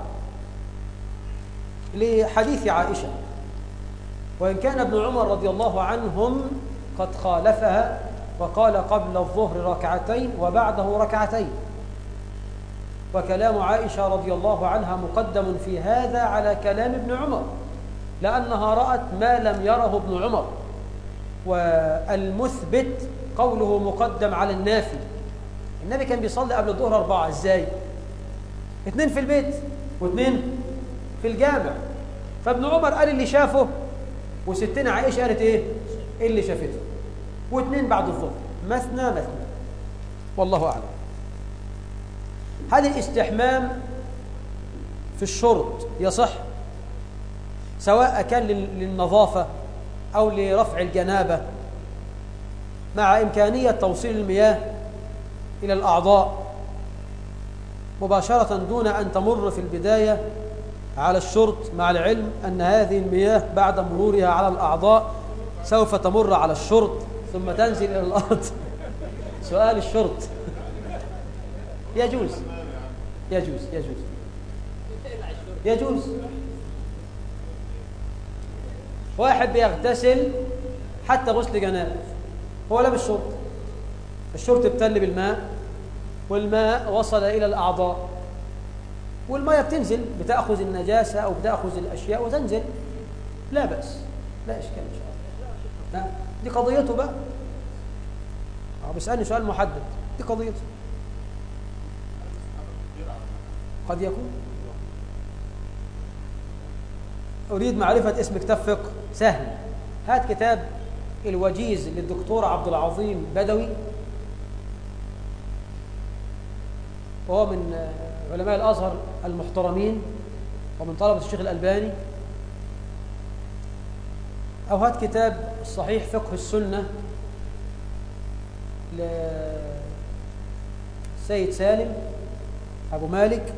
Speaker 2: لحديث عائشة وإن كان ابن عمر رضي الله عنهم قد خالفها وقال قبل الظهر ركعتين وبعده ركعتين وكلام عائشة رضي الله عنها مقدم في هذا على كلام ابن عمر لأنها رأت ما لم يره ابن عمر والمثبت قوله مقدم على النافي النبي كان بيصلي قبل الظهر أربعة إزاي؟ اثنين في البيت واثنين في الجامع فابن عمر قال اللي شافه وستنا عائشة قالت ايه؟ اللي شافته واثنين بعد الظهر مثنى مثنى والله أعلم هل الاستحمام في الشرط يصح سواء كان للنظافة أو لرفع الجنابة مع إمكانية توصيل المياه إلى الأعضاء مباشرة دون أن تمر في البداية على الشرط مع العلم أن هذه المياه بعد مرورها على الأعضاء سوف تمر على الشرط ثم تنزل إلى الأرض سؤال الشرط يجوز يجوز يجوز يجوز واحد بيغتسل حتى غسل جنابه هو لابس شرط الشرط ابتل بالماء والماء وصل إلى الأعضاء والمية بتنزل بتأخذ النجاسة أو بتأخذ الأشياء وتنزل لا بأس لا إشكال إن شاء الله دي قضيته بقى بيسألني سؤال محدد دي قضيته قد يكون أريد معرفة اسم كتاب فقه سهل هات كتاب الوجيز للدكتور عبد العظيم بدوي وهو من علماء الأزهر المحترمين ومن طلبة الشيخ الألباني أو هات كتاب صحيح فقه السنة لسيد سالم أبو مالك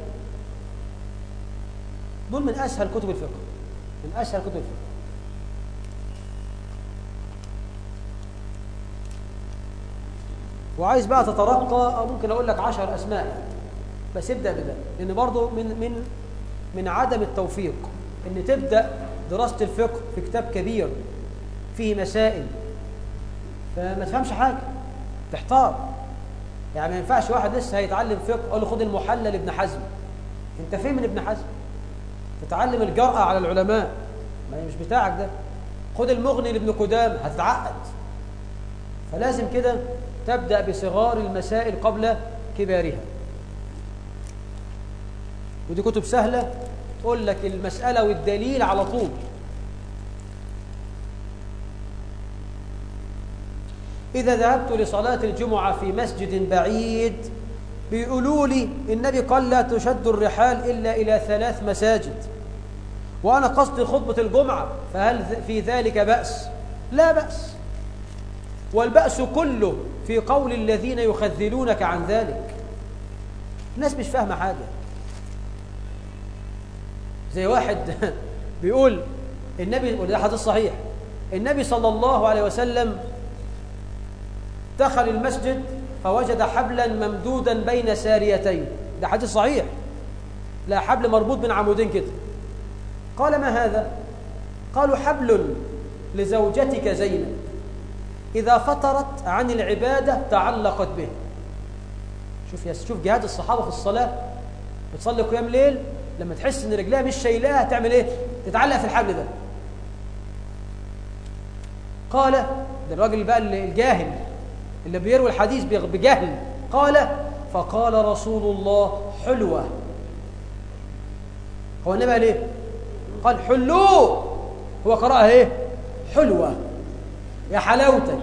Speaker 2: دول من أسهل كتب الفقه من أسهل كتب الفقه وعايز بقى تترقى أو ممكن أقول لك عشر أسماء بس ابدأ بده لأن برضه من من من عدم التوفيق إن تبدأ دراسة الفقه في كتاب كبير فيه مسائل فما تفهمش حاجة تحتار يعني ما ينفعش واحد لسه هيتعلم فقه اقول له خد المحلل ابن حزم انت فين من ابن حزم تتعلم الجرأة على العلماء ما هي مش بتاعك ده خد المغني لابن قدام هتتعقد فلازم كده تبدأ بصغار المسائل قبل كبارها ودي كتب سهلة تقول لك المسألة والدليل على طول إذا ذهبت لصلاة الجمعة في مسجد بعيد بيقولوا لي النبي قال لا تشد الرحال إلا إلى ثلاث مساجد وأنا قصدي خطبة الجمعة فهل في ذلك بأس؟ لا بأس والبأس كله في قول الذين يخذلونك عن ذلك الناس مش فاهمة حاجة زي واحد بيقول النبي وده حديث صحيح النبي صلى الله عليه وسلم دخل المسجد فوجد حبلا ممدودا بين ساريتين ده حديث صحيح لا حبل مربوط بين عمودين كده قال ما هذا قالوا حبل لزوجتك زينب إذا فطرت عن العبادة تعلقت به شوف يا شوف جهاد الصحابة في الصلاة بتصلي قيام ليل لما تحس ان رجلها مش شايلاها تعمل ايه تتعلق في الحبل ده قال ده الراجل بقى الجاهل اللي بيروي الحديث بجهل قال فقال رسول الله حلوة هو النبي قال ايه قال حلوه هو قرأها ايه حلوة يا حلاوتك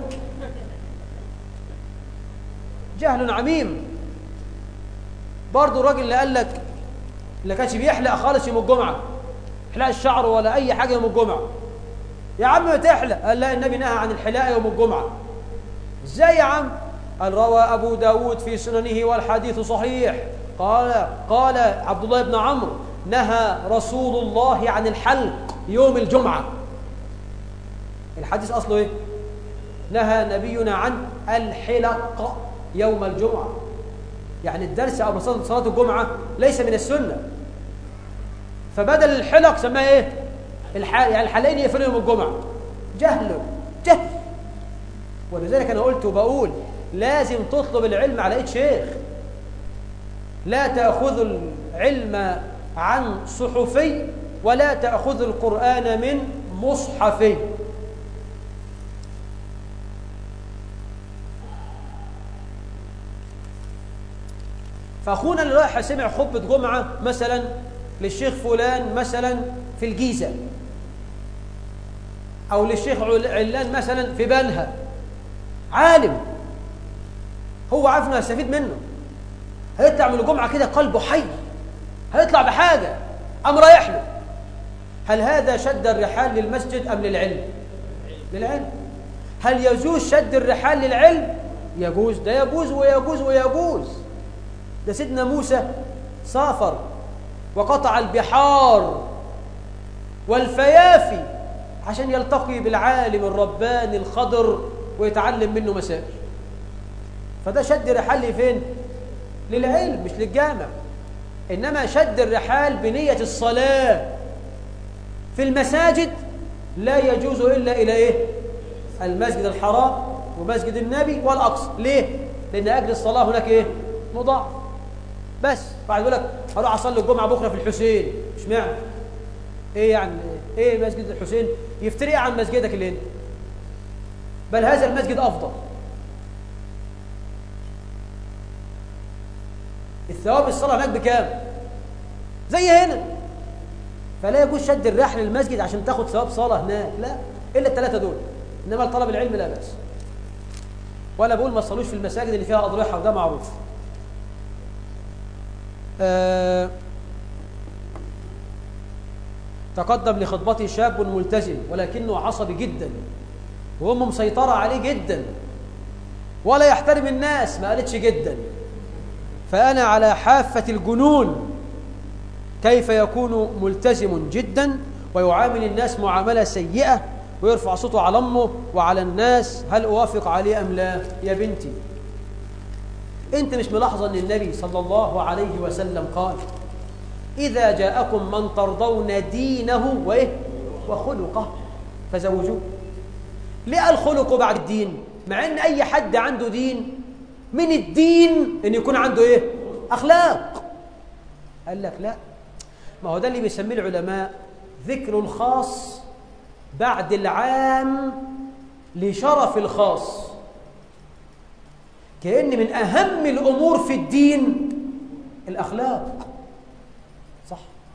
Speaker 2: جهل عميم برضه الراجل اللي قال لك اللي كانش بيحلق خالص يوم الجمعة حلاق الشعر ولا أي حاجة يوم الجمعة يا عم ما تحلق قال لا النبي نهى عن الحلاق يوم الجمعة ازاي يا عم قال روى أبو داود في سننه والحديث صحيح قال قال عبد الله بن عمرو نهى رسول الله عن الحلق يوم الجمعة الحديث أصله إيه؟ نهى نبينا عن الحلق يوم الجمعة يعني الدرس أو صلاة الجمعة ليس من السنة فبدل الحلق سماه إيه؟ الح... يعني الحلقين يقفلوا يوم الجمعة جهل جهل ولذلك أنا قلت وبقول لازم تطلب العلم على إيد شيخ لا تأخذ العلم عن صحفي ولا تأخذ القرآن من مصحفي فأخونا اللي رايح سمع خطبة جمعة مثلا للشيخ فلان مثلا في الجيزة أو للشيخ علان مثلا في بنها عالم هو عارف انه هيستفيد منه هيطلع من الجمعة كده قلبه حي هيطلع بحاجة أم رايح له هل هذا شد الرحال للمسجد أم للعلم للعلم هل يجوز شد الرحال للعلم يجوز ده يجوز ويجوز ويجوز ده سيدنا موسى سافر وقطع البحار والفيافي عشان يلتقي بالعالم الرباني الخضر ويتعلم منه مسائل فده شد رحال فين للعلم مش للجامع إنما شد الرحال بنية الصلاة في المساجد لا يجوز إلا إلى إيه المسجد الحرام ومسجد النبي والأقصى ليه لأن أجل الصلاة هناك إيه مضاعف بس بعد يقول لك هروح اصلي الجمعه بكره في الحسين مش معنى ايه يعني ايه مسجد الحسين يفترق عن مسجدك اللي هنا بل هذا المسجد افضل الثواب الصلاه هناك بكام زي هنا فلا يجوز شد الرحل للمسجد عشان تاخد ثواب صلاه هناك لا الا الثلاثه دول انما طلب العلم لا باس ولا بقول ما تصلوش في المساجد اللي فيها اضرحه وده معروف آه تقدم لخطبته شاب ملتزم ولكنه عصبي جدا وامه مسيطرة عليه جدا ولا يحترم الناس ما قالتش جدا فأنا على حافة الجنون كيف يكون ملتزم جدا ويعامل الناس معاملة سيئة ويرفع صوته على أمه وعلى الناس هل أوافق عليه أم لا يا بنتي انت مش ملاحظه ان النبي صلى الله عليه وسلم قال اذا جاءكم من ترضون دينه وايه وخلقه فزوجوه ليه الخلق بعد الدين مع ان اي حد عنده دين من الدين ان يكون عنده ايه اخلاق قال لك لا ما هو ده اللي بيسميه العلماء ذكر الخاص بعد العام لشرف الخاص كأن من أهم الأمور في الدين الأخلاق صح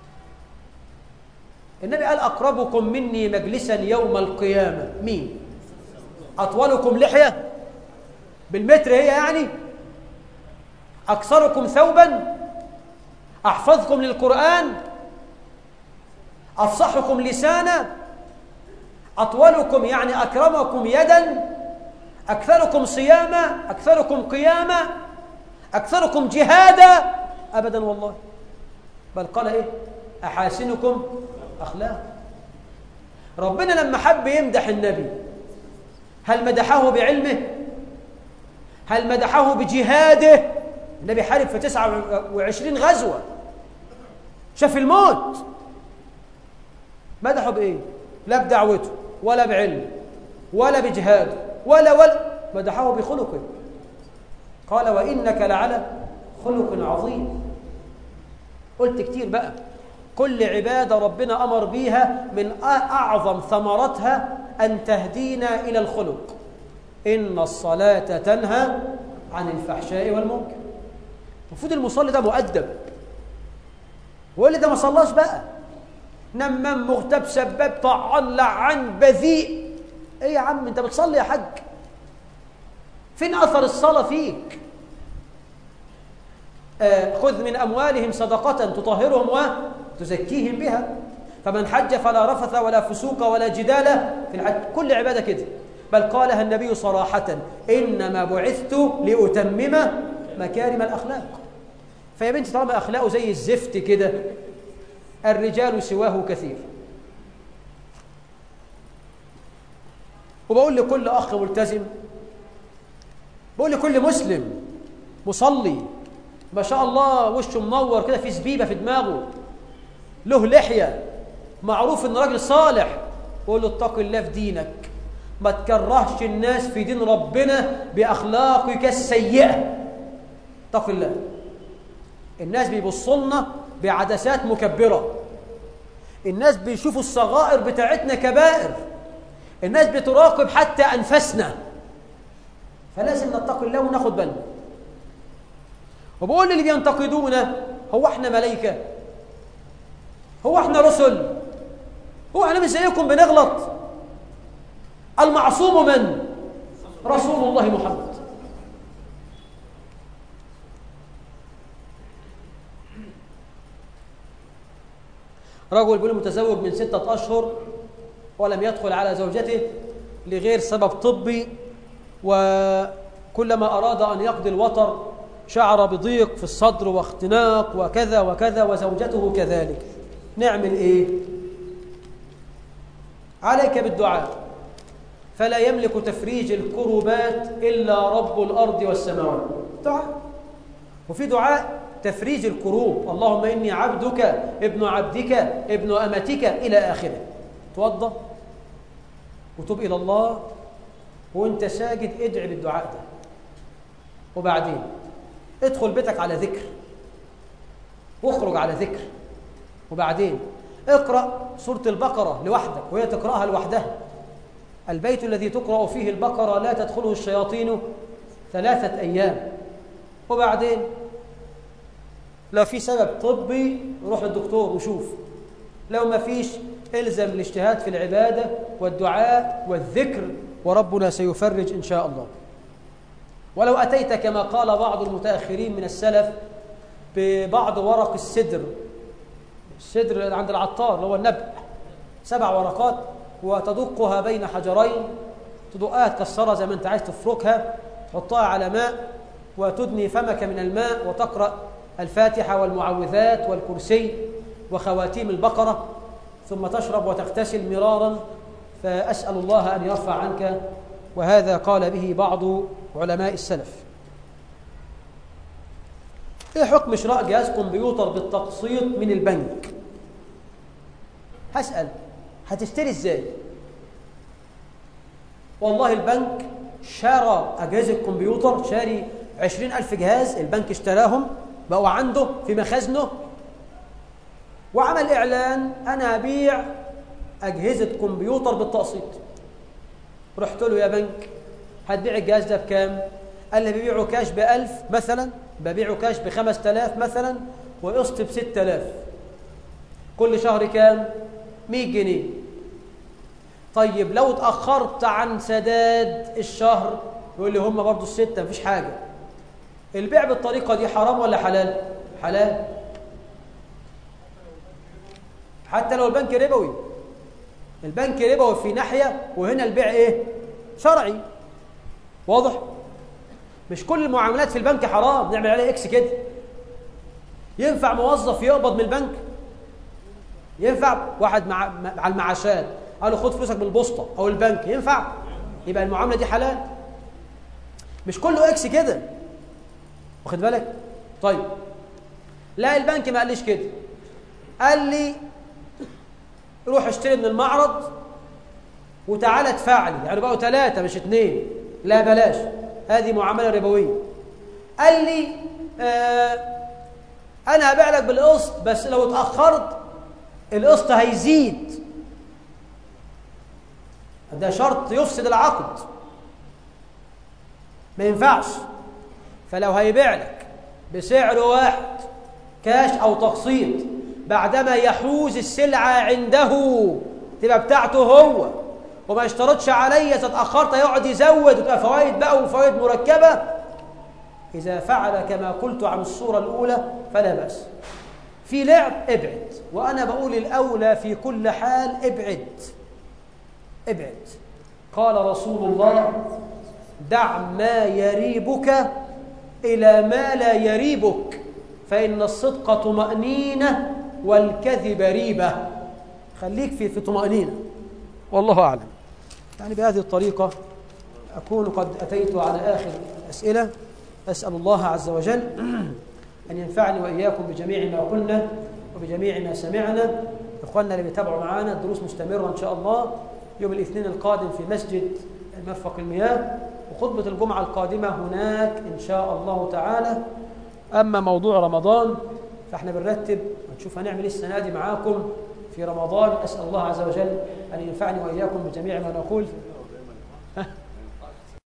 Speaker 2: النبي قال أقربكم مني مجلسا يوم القيامة مين أطولكم لحية بالمتر هي يعني أكثركم ثوبا أحفظكم للقرآن أفصحكم لسانا أطولكم يعني أكرمكم يدا أكثركم صياما أكثركم قياما أكثركم جهادا أبدا والله بل قال إيه أحاسنكم أخلاق ربنا لما حب يمدح النبي هل مدحه بعلمه هل مدحه بجهاده النبي حارب في 29 غزوة شاف الموت مدحه بإيه لا بدعوته ولا بعلمه ولا بجهاده ولا ولا مدحه بخلقه قال وإنك لعلى خلق عظيم قلت كتير بقى كل عبادة ربنا أمر بيها من أعظم ثمرتها أن تهدينا إلى الخلق إن الصلاة تنهى عن الفحشاء والمنكر المفروض المصلي ده مؤدب واللي ده ما صلاش بقى نمام مغتاب سباب طعان لعان بذيء ايه يا عم انت بتصلي يا حاج فين اثر الصلاه فيك آه خذ من اموالهم صدقه تطهرهم وتزكيهم بها فمن حج فلا رفث ولا فسوق ولا جدال في الحج كل عباده كده بل قالها النبي صراحه انما بعثت لاتمم مكارم الاخلاق فيا بنتي طالما اخلاقه زي الزفت كده الرجال سواه كثير وبقول لكل أخ ملتزم بقول لكل مسلم مصلي ما شاء الله وشه منور كده في زبيبة في دماغه له لحية معروف إن راجل صالح بقول له اتق الله في دينك ما تكرهش الناس في دين ربنا بأخلاقك السيئة اتق الله الناس بيبصوا لنا بعدسات مكبرة الناس بيشوفوا الصغائر بتاعتنا كبائر الناس بتراقب حتى أنفسنا فلازم نتقي الله وناخد بالنا وبقول للي بينتقدونا هو احنا ملائكة هو احنا رسل هو احنا مش زيكم بنغلط المعصوم من رسول الله محمد رجل بيقول متزوج من ستة أشهر ولم يدخل على زوجته لغير سبب طبي وكلما أراد أن يقضي الوطر شعر بضيق في الصدر واختناق وكذا وكذا وزوجته كذلك نعمل إيه؟ عليك بالدعاء فلا يملك تفريج الكربات إلا رب الأرض والسماوات دعاء وفي دعاء تفريج الكروب اللهم إني عبدك ابن عبدك ابن أمتك إلى آخره توضى وتوب إلى الله وانت ساجد ادعي بالدعاء ده وبعدين ادخل بيتك على ذكر واخرج على ذكر وبعدين اقرأ سورة البقرة لوحدك وهي تقرأها لوحدها البيت الذي تقرأ فيه البقرة لا تدخله الشياطين ثلاثة أيام وبعدين لو في سبب طبي روح للدكتور وشوف لو ما فيش الزم الاجتهاد في العبادة والدعاء والذكر وربنا سيفرج إن شاء الله ولو أتيت كما قال بعض المتأخرين من السلف ببعض ورق السدر السدر عند العطار اللي هو النبع سبع ورقات وتدقها بين حجرين تدقها تكسرها زي ما انت عايز تفركها تحطها على ماء وتدني فمك من الماء وتقرأ الفاتحة والمعوذات والكرسي وخواتيم البقرة ثم تشرب وتغتسل مرارا فأسأل الله أن يرفع عنك وهذا قال به بعض علماء السلف ايه حكم شراء جهاز كمبيوتر بالتقسيط من البنك هسأل هتشتري ازاي والله البنك شرى أجهزة كمبيوتر شاري عشرين ألف جهاز البنك اشتراهم بقوا عنده في مخازنه وعمل إعلان أنا أبيع أجهزة كمبيوتر بالتقسيط رحت له يا بنك هتبيع الجهاز ده بكام قال لي ببيعه كاش بألف مثلا ببيعه كاش بخمس تلاف مثلا وقسط بست تلاف كل شهر كام؟ مية جنيه طيب لو اتأخرت عن سداد الشهر يقول لي هم برضو الستة مفيش حاجة البيع بالطريقة دي حرام ولا حلال؟ حلال حتى لو البنك ربوي البنك ربوي في ناحية وهنا البيع ايه؟ شرعي واضح؟ مش كل المعاملات في البنك حرام نعمل عليها اكس كده ينفع موظف يقبض من البنك ينفع واحد مع على المعاشات قال له خد فلوسك من البوسطه او البنك ينفع يبقى المعامله دي حلال مش كله اكس كده واخد بالك طيب لا البنك ما قاليش كده قال لي روح اشتري من المعرض وتعالى ادفع لي يعني بقوا ثلاثه مش اثنين لا بلاش هذه معامله ربويه قال لي آه انا هبيع لك بالقسط بس لو اتاخرت القسط هيزيد ده شرط يفسد العقد ما ينفعش فلو هيبيع لك بسعر واحد كاش او تقسيط بعدما يحوز السلعه عنده تبقى بتاعته هو وما يشترطش عليا تتاخرت يقعد يزود وتبقى فوائد بقى وفوائد مركبه اذا فعل كما قلت عن الصوره الاولى فلا باس في لعب ابعد وانا بقول الاولى في كل حال ابعد ابعد قال رسول الله دع ما يريبك الى ما لا يريبك فان الصدق طمانينه والكذب ريبه خليك في في طمانينه والله اعلم يعني بهذه الطريقه اكون قد اتيت على اخر الاسئله اسال الله عز وجل أن ينفعني وإياكم بجميع ما قلنا وبجميع ما سمعنا إخواننا اللي بيتابعوا معانا الدروس مستمرة إن شاء الله يوم الاثنين القادم في مسجد مرفق المياه وخطبة الجمعة القادمة هناك إن شاء الله تعالى أما موضوع رمضان فإحنا بنرتب ونشوف هنعمل إيه السنة دي معاكم في رمضان أسأل الله عز وجل أن ينفعني وإياكم بجميع ما نقول